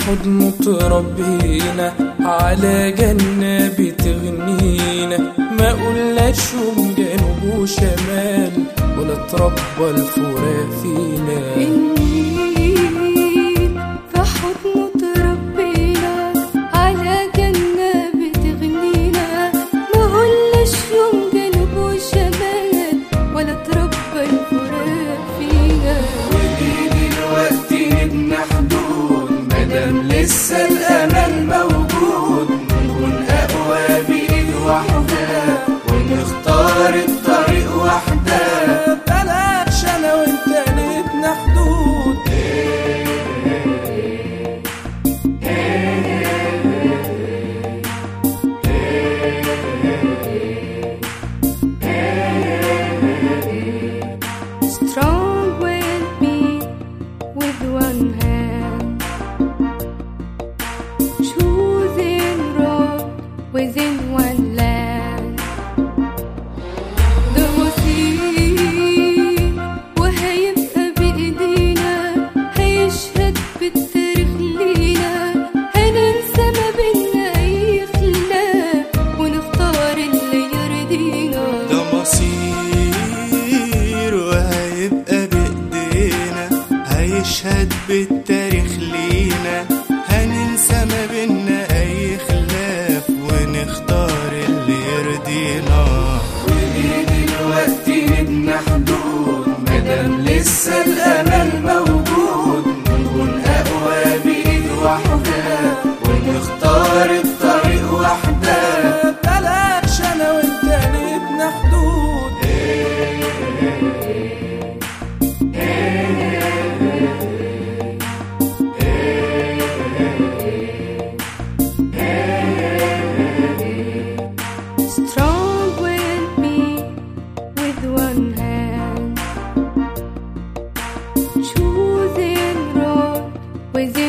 حضن تربينا على جنة بتغنينا ما قلناش يوم جنوب وشمال ولا تربى الفرا فينا النيل في حضنه تربينا على جنة بتغنينا ما قلناش يوم جنوب وشمال ولا تربى الفراق فينا ودي دلوقتي نبنى حدود مادام لسه الامل موجود نكون اقوى بايد واحده ونختار الطريق واحده بلاش انا وانت نبنى حدود Strong will be with one hand, choosing road within one land. ده مصير وهيبقى بإيدينا هيشهد بالتاريخ لينا هننسى ما بينا أي خلاف ونختار اللي يرضينا ده مصير وهيبقى بإيدينا هيشهد بالتاريخ لينا هننسى ما بينا أي خلاف ونختار اللي يرضينا ودي دلوقتي نبنى حدود مادام لسه الامل موجود نكون اقوى بايد واحده ونختار الطريق واحده بلاش انا وانت نبنى حدود Strong will be with one hand, choosing road within